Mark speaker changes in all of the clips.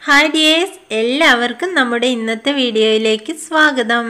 Speaker 1: hi dears എല്ലാവർക്കും നമ്മുടെ ഇന്നത്തെ വീഡിയോയിലേക്ക് സ്വാഗതം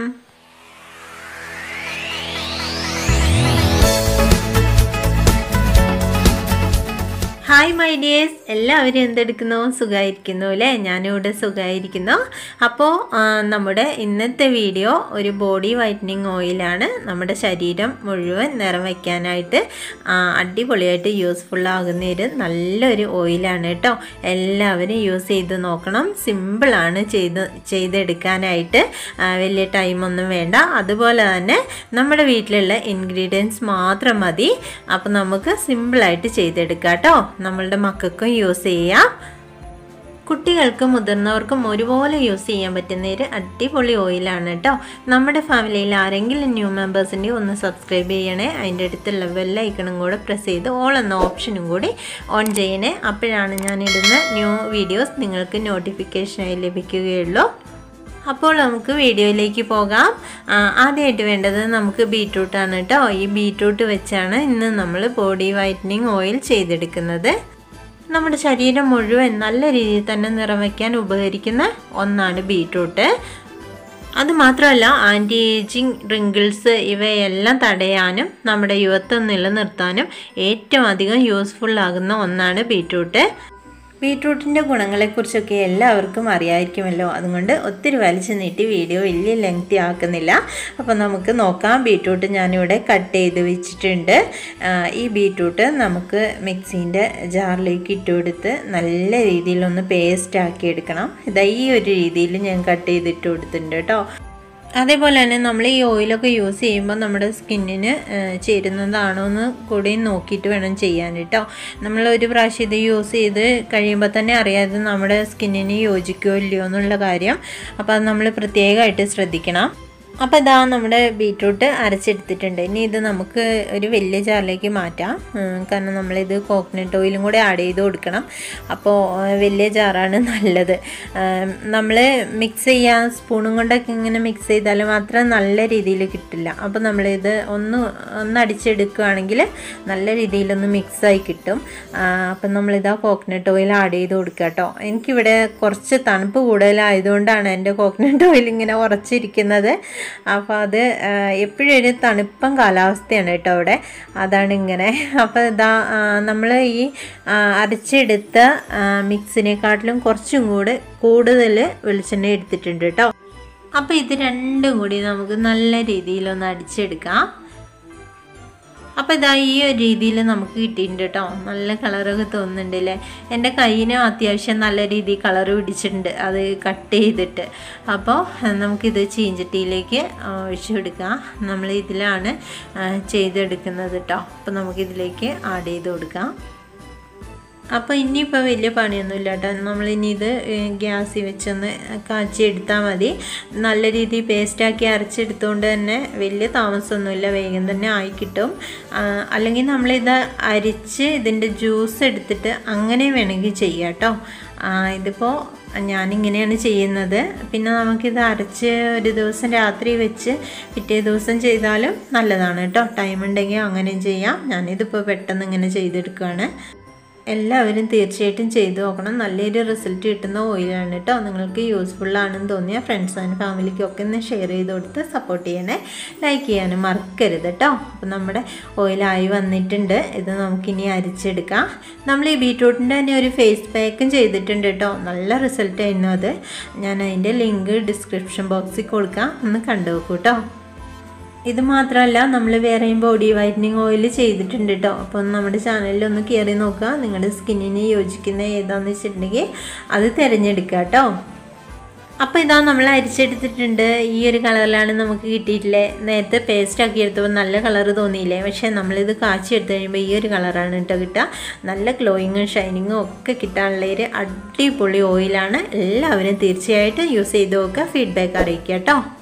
Speaker 1: ഹായ് മൈ ഡിയേഴ്സ് എല്ലാവരും എന്തെടുക്കുന്നു സുഖമായിരിക്കുന്നു അല്ലേ ഞാനിവിടെ സുഖമായിരിക്കുന്നു അപ്പോൾ ആ, നമ്മുടെ ഇന്നത്തെ വീഡിയോ ഒരു ബോഡി വൈറ്റനിങ് ഓയിലാണ് നമ്മുടെ ശരീരം മുഴുവൻ നിറം വയ്ക്കാനായിട്ട് ആ, അടിപൊളിയായിട്ട് യൂസ്ഫുൾ ആകുന്ന ഒരു നല്ലൊരു ഓയിലാണ് കേട്ടോ എല്ലാവരും യൂസ് ചെയ്ത് നോക്കണം സിമ്പിളാണ് ചെയ്ത് ചെയ്തെടുക്കാനായിട്ട് ആ, വലിയ ടൈമൊന്നും വേണ്ട അതുപോലെ തന്നെ നമ്മുടെ വീട്ടിലുള്ള ഇൻഗ്രീഡിയൻസ് മാത്രം മതി അപ്പോൾ നമുക്ക് സിമ്പിളായിട്ട് ചെയ്തെടുക്കാം കേട്ടോ നമ്മളുടെ മക്കൾക്കും യൂസ് ചെയ്യാം കുട്ടികൾക്കും മുതിർന്നവർക്കും ഒരുപോലെ യൂസ് ചെയ്യാൻ പറ്റുന്ന ഒരു അടിപൊളി ഓയിലാണ് കേട്ടോ നമ്മുടെ ഫാമിലിയിൽ ആരെങ്കിലും ന്യൂ മെമ്പേഴ്സിൻ്റെ ഒന്ന് സബ്സ്ക്രൈബ് ചെയ്യണേ അതിൻ്റെ അടുത്തുള്ള ബെല്ലൈക്കണും കൂടെ പ്രസ് ചെയ്ത് ഓൾ എന്ന ഓപ്ഷനും കൂടി ഓൺ ചെയ്യണേ അപ്പോഴാണ് ഞാനിടുന്ന ന്യൂ വീഡിയോസ് നിങ്ങൾക്ക് നോട്ടിഫിക്കേഷനായി ലഭിക്കുകയുള്ളൂ അപ്പോൾ നമുക്ക് വീഡിയോയിലേക്ക് പോകാം ആ, ആദ്യമായിട്ട് വേണ്ടത് നമുക്ക് ബീട്രൂട്ടാണ് കേട്ടോ ഈ ബീട്രൂട്ട് വെച്ചാണ് ഇന്ന് നമ്മൾ ബോഡി വൈറ്റനിങ് ഓയിൽ ചെയ്തെടുക്കുന്നത് നമ്മുടെ ശരീരം മുഴുവൻ നല്ല രീതിയിൽ തന്നെ നിറം വയ്ക്കാൻ ഉപകരിക്കുന്ന ഒന്നാണ് ബീട്രൂട്ട് അത് മാത്രമല്ല ആൻറ്റി ഏജിങ് റിങ്കിൾസ് ഇവയെല്ലാം തടയാനും നമ്മുടെ യുവത്വം നിലനിർത്താനും ഏറ്റവും അധികം യൂസ്ഫുൾ ആകുന്ന ഒന്നാണ് ബീട്രൂട്ട് ബീട്രൂട്ടിൻ്റെ ഗുണങ്ങളെക്കുറിച്ചൊക്കെ എല്ലാവർക്കും അറിയായിരിക്കുമല്ലോ അതുകൊണ്ട് ഒത്തിരി വലിച്ചു നീട്ടി വീഡിയോ വലിയ ലെങ്തി ആക്കുന്നില്ല അപ്പോൾ നമുക്ക് നോക്കാം ബീട്രൂട്ട് ഞാനിവിടെ കട്ട് ചെയ്ത് വെച്ചിട്ടുണ്ട് ആ, ഈ ബീട്രൂട്ട് നമുക്ക് മിക്സീൻ്റെ ജാറിലേക്ക് ഇട്ട് കൊടുത്ത് നല്ല രീതിയിലൊന്ന് പേസ്റ്റ് ആക്കി എടുക്കണം ഇതാ ഈ ഒരു രീതിയിൽ ഞാൻ കട്ട് ചെയ്തിട്ട് കൊടുത്തിട്ടുണ്ട് കേട്ടോ അതേപോലെ തന്നെ നമ്മൾ ഈ ഓയിലൊക്കെ യൂസ് ചെയ്യുമ്പോൾ നമ്മുടെ സ്കിന്നിന് ചേരുന്നതാണോ എന്ന് കൂടി നോക്കിയിട്ട് വേണം ചെയ്യാൻ കേട്ടോ നമ്മൾ ഒരു പ്രാവശ്യം ഇത് യൂസ് ചെയ്ത് കഴിയുമ്പോൾ തന്നെ അറിയാതെ നമ്മുടെ സ്കിന്നിന് യോജിക്കുമോ ഇല്ലയോ എന്നുള്ള കാര്യം അപ്പോൾ അത് നമ്മൾ പ്രത്യേകമായിട്ട് ശ്രദ്ധിക്കണം അപ്പോൾ ഇതാ നമ്മുടെ ബീട്രൂട്ട് അരച്ചെടുത്തിട്ടുണ്ട് ഇനി ഇത് നമുക്ക് ഒരു വലിയ ജാറിലേക്ക് മാറ്റാം ഉം, കാരണം നമ്മളിത് കോക്കനട്ട് ഓയിലും കൂടെ ആഡ് ചെയ്ത് കൊടുക്കണം അപ്പോൾ ആ, വലിയ ജാറാണ് നല്ലത് നമ്മൾ മിക്സ് ചെയ്യാൻ സ്പൂണും കൊണ്ടൊക്കെ ഇങ്ങനെ മിക്സ് ചെയ്താൽ മാത്രം നല്ല രീതിയിൽ കിട്ടില്ല അപ്പോൾ നമ്മളിത് ഒന്ന് ഒന്ന് അടിച്ചെടുക്കുകയാണെങ്കിൽ നല്ല രീതിയിലൊന്ന് മിക്സായി കിട്ടും ആ, അപ്പം നമ്മളിതാ കോക്കനട്ട് ഓയിൽ ആഡ് ചെയ്ത് കൊടുക്കുക കേട്ടോ എനിക്കിവിടെ കുറച്ച് തണുപ്പ് കൂടുതലായതുകൊണ്ടാണ് എൻ്റെ കോക്കനട്ട് ഓയിൽ ഇങ്ങനെ ഉറച്ചിരിക്കുന്നത് അപ്പോൾ അത് എപ്പോഴും ഒരു തണുപ്പം കാലാവസ്ഥയാണ് കേട്ടോ അവിടെ അതാണ് ഇങ്ങനെ അപ്പോൾ ഇതാ നമ്മൾ ഈ ആ, അരച്ചെടുത്ത ആ, മിക്സിനെക്കാട്ടിലും കുറച്ചും കൂടെ കൂടുതൽ വെളിച്ചെണ്ണ എടുത്തിട്ടുണ്ട് കേട്ടോ അപ്പോൾ ഇത് രണ്ടും കൂടി നമുക്ക് നല്ല രീതിയിലൊന്ന് അടിച്ചെടുക്കാം അപ്പോൾ ഇതാ ഈ ഒരു രീതിയിൽ നമുക്ക് കിട്ടിയിട്ടുണ്ട് കേട്ടോ നല്ല കളറൊക്കെ തോന്നുന്നുണ്ട് അല്ലേ എൻ്റെ കയ്യിനും അത്യാവശ്യം നല്ല രീതിയിൽ കളർ പിടിച്ചിട്ടുണ്ട് അത് കട്ട് ചെയ്തിട്ട് അപ്പോൾ നമുക്കിത് ചീഞ്ചട്ടിയിലേക്ക് ഒഴിച്ചു കൊടുക്കാം നമ്മൾ ഇതിലാണ് ആ, ചെയ്തെടുക്കുന്നത് കേട്ടോ അപ്പോൾ നമുക്കിതിലേക്ക് ആഡ് ചെയ്ത് കൊടുക്കാം അപ്പോൾ ഇനിയിപ്പോൾ വലിയ പണിയൊന്നുമില്ല കേട്ടോ നമ്മളിനി ഇത് ഗ്യാസിൽ വെച്ചൊന്ന് കാച്ചി എടുത്താൽ മതി നല്ല രീതിയിൽ പേസ്റ്റാക്കി അരച്ചെടുത്തുകൊണ്ട് തന്നെ വലിയ താമസമൊന്നുമില്ല വേഗം തന്നെ ആയി കിട്ടും ആ, അല്ലെങ്കിൽ നമ്മളിത് അരിച്ച് ഇതിൻ്റെ ജ്യൂസ് എടുത്തിട്ട് അങ്ങനെ വേണമെങ്കിൽ ചെയ്യാം കേട്ടോ ആ, ഇതിപ്പോൾ ഞാനിങ്ങനെയാണ് ചെയ്യുന്നത് പിന്നെ നമുക്കിത് അരച്ച് ഒരു ദിവസം രാത്രി വെച്ച് പിറ്റേ ദിവസം ചെയ്താലും നല്ലതാണ് കേട്ടോ ടൈം ഉണ്ടെങ്കിൽ അങ്ങനെയും ചെയ്യാം ഞാനിതിപ്പോൾ പെട്ടെന്ന് ഇങ്ങനെ ചെയ്തെടുക്കുകയാണ് എല്ലാവരും തീർച്ചയായിട്ടും ചെയ്തു നോക്കണം നല്ലൊരു റിസൾട്ട് കിട്ടുന്ന ഓയിലാണ് കേട്ടോ നിങ്ങൾക്ക് യൂസ്ഫുൾ ആണെന്ന് തോന്നിയാൽ ഫ്രണ്ട്സ് ആൻഡ് ഫാമിലിക്കും ഒക്കെ ഒന്ന് ഷെയർ ചെയ്ത് കൊടുത്ത് സപ്പോർട്ട് ചെയ്യണേ ലൈക്ക് ചെയ്യാനും മറക്കരുത് കേട്ടോ അപ്പോൾ നമ്മുടെ ഓയിലായി വന്നിട്ടുണ്ട് ഇത് നമുക്കിനി അരിച്ചെടുക്കാം നമ്മൾ ഈ ബീട്രൂട്ടിൻ്റെ തന്നെ ഒരു ഫേസ് പാക്കും ചെയ്തിട്ടുണ്ട് കേട്ടോ നല്ല റിസൾട്ട് ആയിരുന്നു അത് ഞാൻ അതിൻ്റെ ലിങ്ക് ഡിസ്ക്രിപ്ഷൻ ബോക്സിൽ കൊടുക്കാം ഒന്ന് കണ്ടു നോക്കൂ കേട്ടോ ഇത് മാത്രമല്ല നമ്മൾ വേറെയും ബോഡി വൈറ്റനിങ് ഓയിൽ ചെയ്തിട്ടുണ്ട് കേട്ടോ അപ്പം നമ്മുടെ ചാനലിൽ ഒന്ന് കയറി നോക്കുക നിങ്ങളുടെ സ്കിന്നിന് യോജിക്കുന്ന ഏതാണെന്ന് വെച്ചിട്ടുണ്ടെങ്കിൽ അത് തിരഞ്ഞെടുക്കുക കേട്ടോ അപ്പോൾ ഇതാ നമ്മൾ അരിച്ചെടുത്തിട്ടുണ്ട് ഈ ഒരു കളറിലാണ് നമുക്ക് കിട്ടിയിട്ടില്ലേ നേരത്തെ പേസ്റ്റ് ആക്കി എടുത്തപ്പോൾ നല്ല കളർ തോന്നിയില്ലേ പക്ഷേ നമ്മളിത് കാച്ചി എടുത്തു കഴിയുമ്പോൾ ഈ ഒരു കളറാണ് കേട്ടോ കിട്ടുക നല്ല ഗ്ലോയിങ്ങും ഷൈനിങ്ങും ഒക്കെ കിട്ടാനുള്ള ഒരു അടിപൊളി ഓയിലാണ് എല്ലാവരും തീർച്ചയായിട്ടും യൂസ് ചെയ്ത് നോക്കുക ഫീഡ്ബാക്ക് അറിയിക്കുക കേട്ടോ